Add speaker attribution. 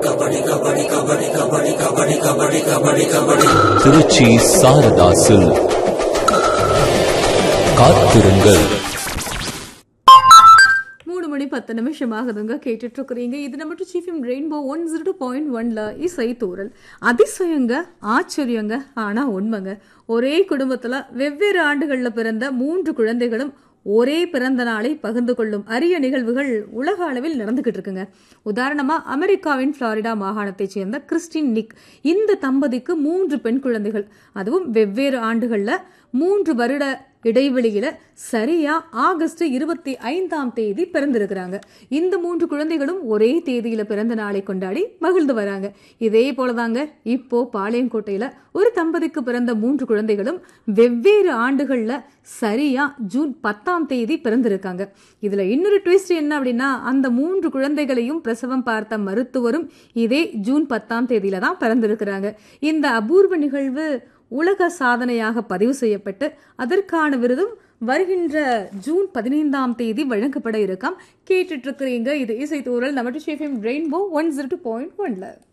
Speaker 1: Trichy Saradha silk காத்திருங்கள்
Speaker 2: மூணு மணி பத்து நிமிஷம் ஆகுதுங்க கேட்டுட்டு இருக்கிறீங்க இது நம்ம சீஃபிம் rainbow one zero two point ஒன்ல இசை தூரல் அதிசயங்க ஆச்சரியங்க ஆனா உண்மைங்க ஒரே குடும்பத்துல வெவ்வேறு ஆண்டுகள்ல பிறந்த மூன்று குழந்தைகளும் ஒரே பிறந்த நாளை பகிர்ந்து கொள்ளும் அரிய நிகழ்வுகள் உலக அளவில் நடந்துகிட்டு இருக்குங்க உதாரணமா அமெரிக்காவின் பிளாரிடா மாகாணத்தைச் சேர்ந்த கிறிஸ்டின் நிக் இந்த தம்பதிக்கு மூன்று பெண் குழந்தைகள் அதுவும் வெவ்வேறு ஆண்டுகள்ல மூன்று வருட இடைவெளியில சரியா ஆகஸ்ட் இருபத்தி ஐந்தாம் தேதி பிறந்திருக்கிறாங்க இந்த மூன்று குழந்தைகளும் ஒரே தேதியில பிறந்த நாளை கொண்டாடி மகிழ்ந்து வராங்க இதே போலதாங்க இப்போ பாளையங்கோட்டையில ஒரு தம்பதிக்கு பிறந்த மூன்று குழந்தைகளும் வெவ்வேறு ஆண்டுகள்ல சரியா ஜூன் பத்தாம் தேதி பிறந்திருக்காங்க இதுல இன்னொரு ட்விஸ்ட் என்ன அப்படின்னா அந்த மூன்று குழந்தைகளையும் பிரசவம் பார்த்த மருத்துவரும் இதே ஜூன் பத்தாம் தேதியில தான் பிறந்திருக்கிறாங்க இந்த அபூர்வ நிகழ்வு உலக சாதனையாக பதிவு செய்யப்பட்டு அதற்கான விருதும் வருகின்ற ஜூன் பதினைந்தாம் தேதி வழங்கப்பட இருக்காம் கேட்டுட்டு இருக்கிறீங்க இது இசை தூரல் நம்ம rainbow one zero two point ஒன்ல